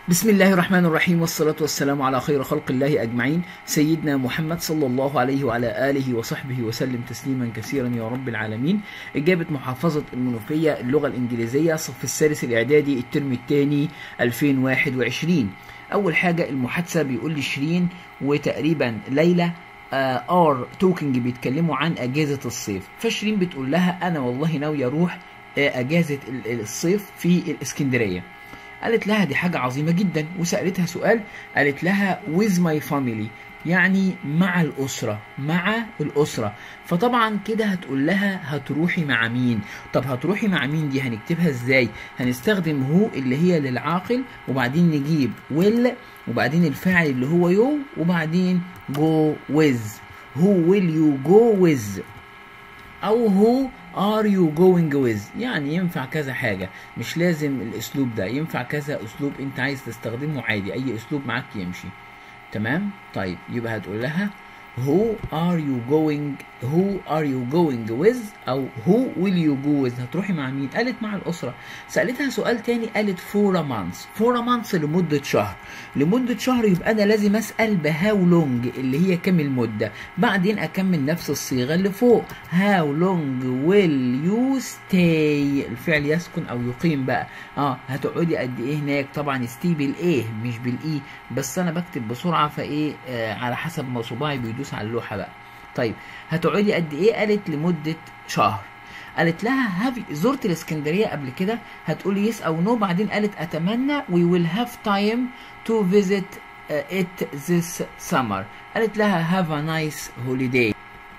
بسم الله الرحمن الرحيم والصلاة والسلام على خير خلق الله أجمعين سيدنا محمد صلى الله عليه وعلى آله وصحبه وسلم تسليما كثيرا يا رب العالمين إجابة محافظة المنوفية اللغة الإنجليزية صف الثالث الإعدادي الترم الثاني 2021 أول حاجة المحادثة بيقول لي شيرين وتقريبا ليلى ار توكينج بيتكلموا عن أجازة الصيف فشيرين بتقول لها أنا والله ناوية أروح آه، أجازة ال- الصيف في الإسكندرية قالت لها دي حاجة عظيمة جدا وسألتها سؤال قالت لها with my family يعني مع الأسرة مع الأسرة فطبعا كده هتقول لها هتروحي مع مين طب هتروحي مع مين دي هنكتبها ازاي هنستخدم هو اللي هي للعاقل وبعدين نجيب will وبعدين الفاعل اللي هو يو وبعدين go with who will you go with او who are you going with يعني ينفع كذا حاجة مش لازم الاسلوب ده ينفع كذا اسلوب انت عايز تستخدمه عادي اي اسلوب معاك يمشي تمام طيب يبقى هتقول لها who are you going who are you going with او who will you go with هتروحي مع مين قالت مع الاسره سالتها سؤال تاني قالت for a month for a month لمده شهر لمده شهر يبقى انا لازم اسال بهاو لونج اللي هي كام المده بعدين اكمل نفس الصيغه اللي فوق how long will you stay الفعل يسكن او يقيم بقى اه هتقعدي قد ايه هناك طبعا ستي بالايه مش بالاي بس انا بكتب بسرعه فايه آه على حسب ما صباعي بيدوس على اللوحه بقى طيب هتقعدي قد ايه قالت لمده شهر قالت لها هاف زرت الاسكندريه قبل كده هتقولي يس او نو بعدين قالت اتمنى we will have time to visit uh, it this summer قالت لها have a nice holiday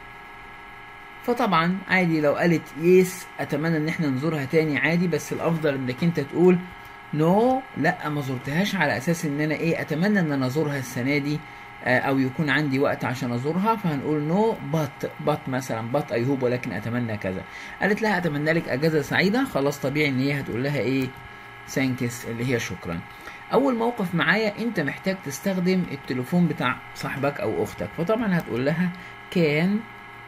فطبعا عادي لو قالت يس اتمنى ان احنا نزورها تاني عادي بس الافضل انك انت تقول نو no, لا ما زرتهاش على اساس ان انا ايه اتمنى ان انا ازورها السنه دي آه، او يكون عندي وقت عشان ازورها فهنقول نو بات بات مثلا بات اي هوب ولكن اتمنى كذا قالت لها اتمنى لك اجازه سعيده خلاص طبيعي ان هي هتقول لها ايه ثانكس اللي هي شكرا اول موقف معايا انت محتاج تستخدم التليفون بتاع صاحبك او اختك فطبعا هتقول لها كان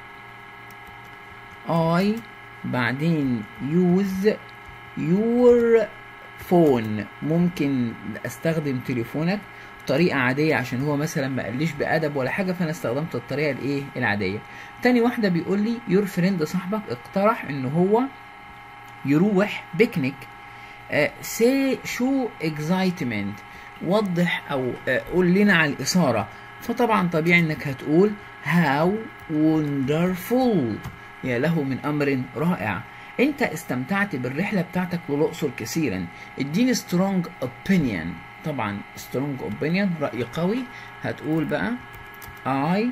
I بعدين use your phone ممكن استخدم تليفونك طريقة عادية عشان هو مثلا ما قاليش بأدب ولا حاجة فأنا استخدمت الطريقة الإيه العادية. تاني واحدة بيقول لي يور فريند صاحبك اقترح إن هو يروح بيكنيك سي شو اكزايتمنت وضح أو آه، قول لنا على الإثارة فطبعا طبيعي إنك هتقول هاو وندرفول يا له من أمر رائع انت استمتعت بالرحلة بتاعتك للأقصر كثيرا اديني strong opinion طبعا strong opinion رأي قوي هتقول بقى I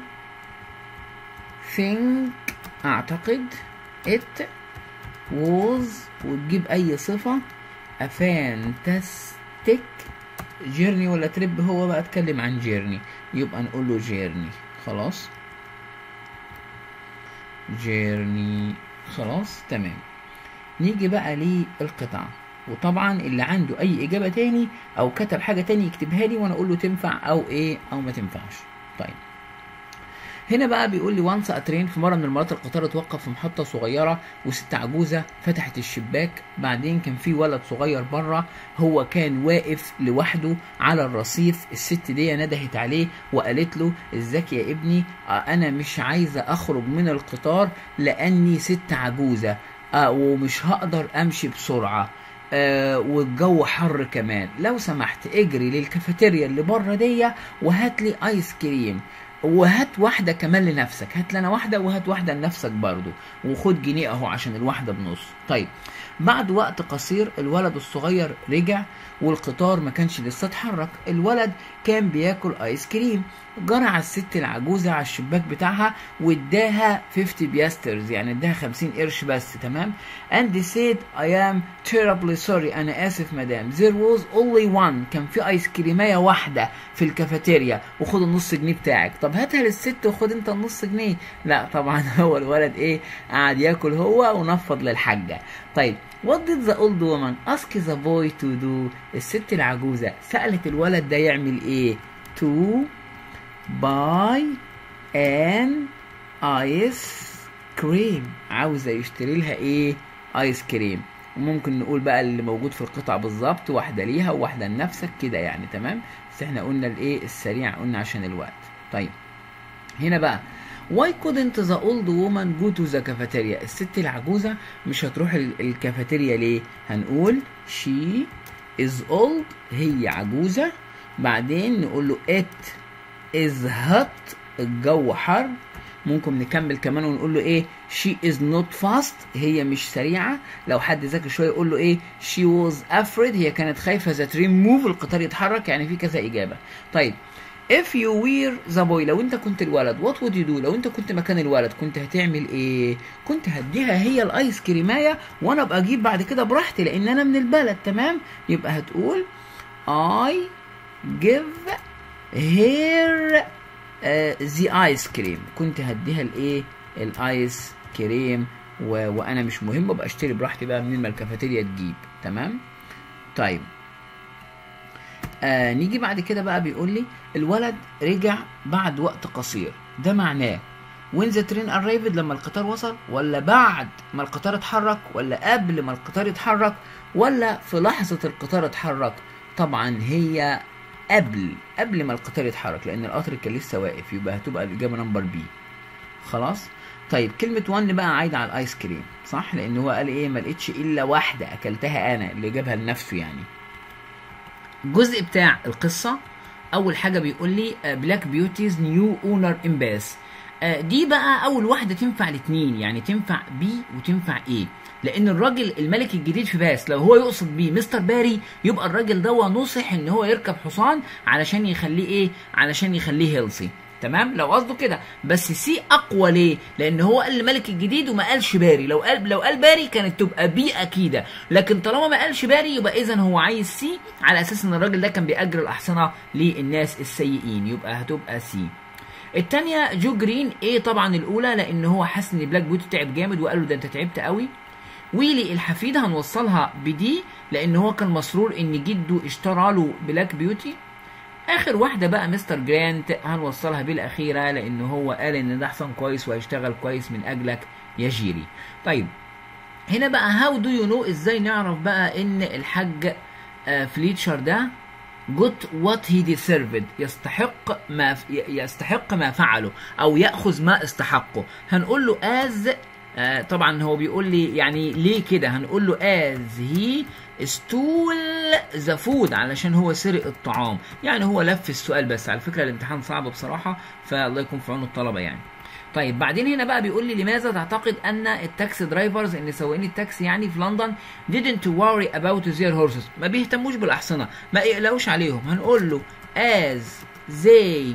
think أعتقد it was وتجيب أي صفة a fantastic journey ولا ترب هو بقى اتكلم عن journey يبقى نقول له journey خلاص journey خلاص تمام نيجي بقى للقطعة وطبعا اللي عنده اي اجابة تاني او كتب حاجة تاني يكتبها لي وانا اقول له تنفع او ايه او ما تنفعش طيب هنا بقى بيقول لي وانس اترين في مره من المرات القطار اتوقف في محطه صغيره وست عجوزه فتحت الشباك بعدين كان في ولد صغير بره هو كان واقف لوحده على الرصيف الست دي ندهت عليه وقالت له ازيك يا ابني آه، انا مش عايزه اخرج من القطار لاني ست عجوزه آه ومش هقدر امشي بسرعه آه والجو حر كمان لو سمحت اجري للكافيتيريا اللي بره دي وهات لي ايس كريم وهات واحده كمان لنفسك هات لنا واحده وهات واحده لنفسك برضو وخد جنيه اهو عشان الواحده بنص طيب بعد وقت قصير الولد الصغير رجع والقطار ما كانش لسه اتحرك الولد كان بياكل ايس كريم جرى على الست العجوزه على الشباك بتاعها واداها 50 بياسترز يعني اداها 50 قرش بس تمام and said I am terribly sorry انا اسف مدام there was only one كان في ايس كريمايه واحده في الكافيتيريا وخد النص جنيه بتاعك طب هاتها للست وخد انت النص جنيه لا طبعا هو الولد ايه قعد ياكل هو ونفض للحاجه طيب What did the old woman ask the boy to do? الست العجوزة سألت الولد ده يعمل ايه؟ To buy an ice cream عاوزة يشتري لها ايه؟ ايس كريم وممكن نقول بقى اللي موجود في القطعة بالظبط واحدة ليها وواحدة لنفسك كده يعني تمام بس احنا قلنا الايه السريع قلنا عشان الوقت طيب هنا بقى Why couldn't the old woman go to the cafeteria؟ الست العجوزة مش هتروح ال- الكافيتيريا ليه؟ هنقول she is old هي عجوزة بعدين نقول له it is hot الجو حر ممكن نكمل كمان ونقول له ايه she is not fast هي مش سريعة لو حد ذكي شوية يقول له ايه she was afraid هي كانت خايفة the train move القطار يتحرك يعني في كذا إجابة طيب if you were the boy لو انت كنت الولد what would you do لو انت كنت مكان الولد كنت هتعمل ايه كنت هديها هي الايس كريمايه وانا ابقى اجيب بعد كده براحتي لان انا من البلد تمام يبقى هتقول I give her ذا ايس كريم كنت هديها الايه الايس كريم و... وانا مش مهم ابقى اشتري براحتي بقى منين ما الكافيتيريا تجيب تمام طيب آه نيجي بعد كده بقى بيقول لي الولد رجع بعد وقت قصير ده معناه when the train arrived لما القطار وصل ولا بعد ما القطار اتحرك ولا قبل ما القطار يتحرك ولا في لحظة القطار اتحرك طبعا هي قبل قبل ما القطار يتحرك لان القطر كان لسه واقف يبقى هتبقى الاجابه نمبر بي خلاص طيب كلمة 1 بقى عايدة على الايس كريم صح لان هو قال ايه ما لقيتش الا واحدة اكلتها انا اللي جابها لنفسه يعني الجزء بتاع القصة اول حاجة بيقول لي بلاك بيوتيز نيو اونر ان باس دي بقى اول واحدة تنفع الاثنين يعني تنفع بي وتنفع ايه لان الراجل الملك الجديد في باس لو هو يقصد بيه مستر باري يبقى الراجل ده نصح ان هو يركب حصان علشان يخليه ايه علشان يخليه هيلثي تمام لو قصده كده بس سي اقوى ليه لان هو قال الملك الجديد وما قالش باري لو قال لو قال باري كانت تبقى بي اكيده لكن طالما ما قالش باري يبقى اذا هو عايز سي على اساس ان الراجل ده كان بيأجر الاحصنه للناس السيئين يبقى هتبقى سي التانية جو جرين ايه طبعا الاولى لان هو حاسس ان بلاك بيوتي تعب جامد وقال له ده انت تعبت قوي ويلي الحفيد هنوصلها بدي لان هو كان مسرور ان جده اشترى له بلاك بيوتي اخر واحده بقى مستر جرانت هنوصلها بالاخيره لان هو قال ان ده حصان كويس وهيشتغل كويس من اجلك يا جيري طيب هنا بقى هاو دو يو نو ازاي نعرف بقى ان الحاج آه فليتشر ده جوت وات هي ديسيرفد يستحق ما يستحق ما فعله او ياخذ ما استحقه هنقول له از آه طبعا هو بيقول لي يعني ليه كده هنقول له از هي ستول ذا فود علشان هو سرق الطعام يعني هو لف السؤال بس على فكره الامتحان صعب بصراحه فالله يكون في عون الطلبه يعني طيب بعدين هنا بقى بيقول لي لماذا تعتقد ان التاكسي درايفرز ان سواقين التاكسي يعني في لندن didn't worry about their horses ما بيهتموش بالاحصنه ما يقلقوش عليهم هنقول له as they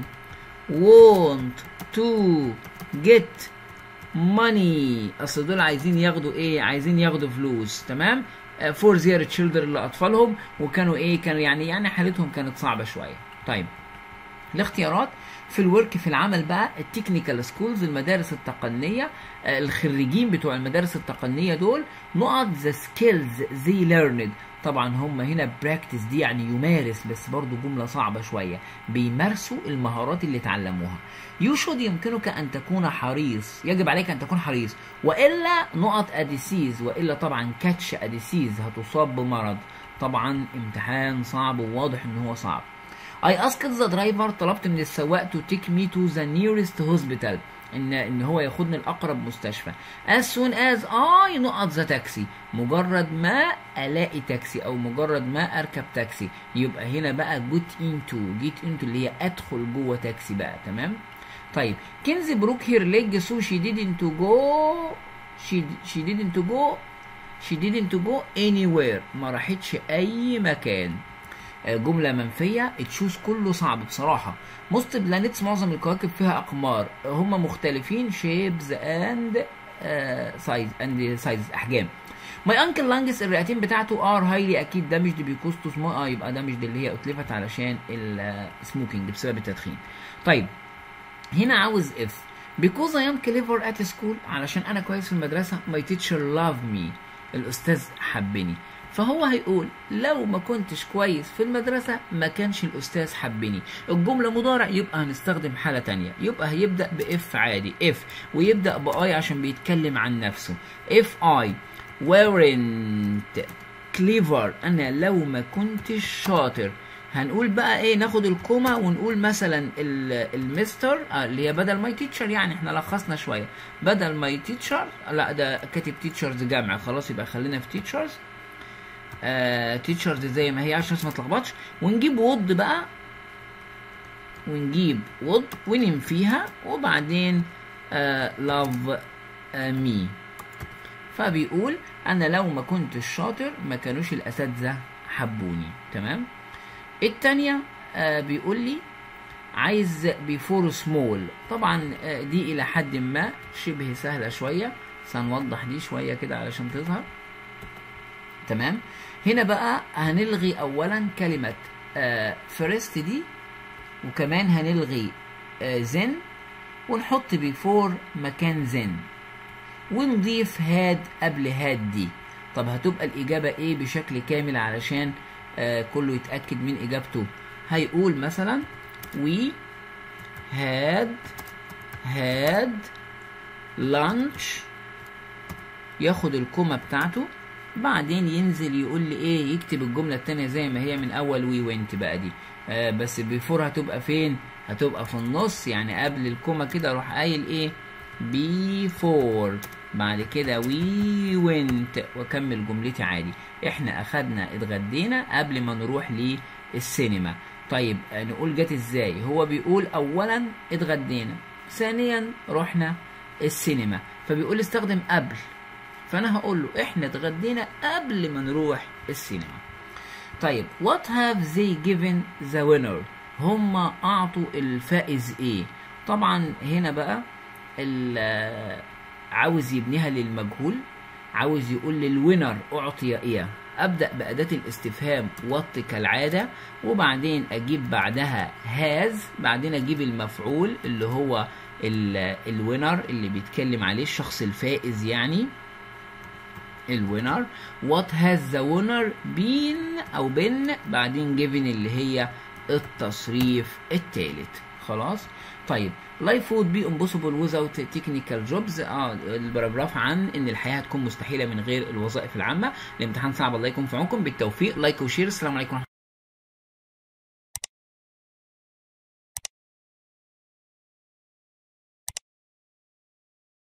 want to get money اصل دول عايزين ياخدوا ايه عايزين ياخدوا فلوس تمام فور زير تشيلدرن لاطفالهم وكانوا ايه كانوا يعني يعني حالتهم كانت صعبه شويه طيب الاختيارات في الورك في العمل بقى التكنيكال سكولز المدارس التقنيه الخريجين بتوع المدارس التقنيه دول نقط ذا سكيلز زي ليرند طبعا هم هنا براكتس دي يعني يمارس بس برضو جملة صعبة شوية بيمارسوا المهارات اللي اتعلموها يوشود يمكنك أن تكون حريص يجب عليك أن تكون حريص وإلا نقط أديسيز وإلا طبعا كاتش أديسيز هتصاب بمرض طبعا امتحان صعب وواضح ان هو صعب I asked the driver طلبت من السواق to take me to the nearest hospital ان ان هو ياخدني لاقرب مستشفى as soon as I نقط ذا تاكسي مجرد ما الاقي تاكسي او مجرد ما اركب تاكسي يبقى هنا بقى جيت انتو جيت انتو اللي هي ادخل جوه تاكسي بقى تمام طيب كنزي بروك هير ليج سو شي didn't جو شي شي didn't جو she didn't go anywhere ما راحتش اي مكان جمله منفيه تشوز كله صعب بصراحه موست بلانيتس معظم الكواكب فيها اقمار هم مختلفين شيبز اند سايز اند سايز احجام ماي انكل لانجس الرئتين بتاعته ار هايلي اكيد ده مش دي بيكوستوس ما اه يبقى ده مش دي اللي هي اتلفت علشان السموكينج بسبب التدخين طيب هنا عاوز اف because I am clever at school علشان انا كويس في المدرسه my teacher love me الاستاذ حبني فهو هيقول لو ما كنتش كويس في المدرسة ما كانش الأستاذ حبني الجملة مضارع يبقى هنستخدم حالة تانية يبقى هيبدأ بإف عادي إف ويبدأ بآي عشان بيتكلم عن نفسه إف آي weren't clever انا لو ما كنتش شاطر هنقول بقى ايه ناخد الكوما ونقول مثلا ال- المستر آه اللي هي بدل ماي تيتشر يعني احنا لخصنا شويه بدل ماي تيتشر لا ده كاتب تيتشرز جامع خلاص يبقى خلينا في تيتشرز تيتشرز زي ما هي عشان بس ما تلخبطش ونجيب وود بقى ونجيب وود وننفيها وبعدين لاف مي فبيقول انا لو ما كنتش شاطر ما كانوش الاساتذه حبوني تمام التانية آه بيقول لي عايز بيفور سمول طبعا آه دي الى حد ما شبه سهله شويه بس هنوضح دي شويه كده علشان تظهر تمام هنا بقى هنلغي اولا كلمه فيرست دي وكمان هنلغي زن ونحط بيفور مكان زن ونضيف هاد قبل هاد دي طب هتبقى الإجابة إيه بشكل كامل علشان آه كله يتأكد من إجابته هيقول مثلا we had had lunch ياخد الكومة بتاعته بعدين ينزل يقول لي ايه يكتب الجملة التانية زي ما هي من اول وي وينت بقى دي آه بس بيفور هتبقى فين هتبقى في النص يعني قبل الكومة كده اروح قايل ايه بيفور بعد كده وي وينت واكمل جملتي عادي احنا اخدنا اتغدينا قبل ما نروح للسينما طيب آه نقول جت ازاي هو بيقول اولا اتغدينا ثانيا رحنا السينما فبيقول استخدم قبل فانا هقول له احنا اتغدينا قبل ما نروح السينما طيب what have they given the winner هم اعطوا الفائز ايه طبعا هنا بقى عاوز يبنيها للمجهول عاوز يقول للوينر اعطي ايه ابدا باداه الاستفهام وط كالعاده وبعدين اجيب بعدها هاز بعدين اجيب المفعول اللي هو الوينر اللي بيتكلم عليه الشخص الفائز يعني الوينر what has the winner been او been بعدين given اللي هي التصريف الثالث خلاص طيب life would be impossible without technical jobs اه البراجراف عن ان الحياه هتكون مستحيله من غير الوظائف العامه الامتحان صعب الله يكون في عونكم بالتوفيق لايك وشير السلام عليكم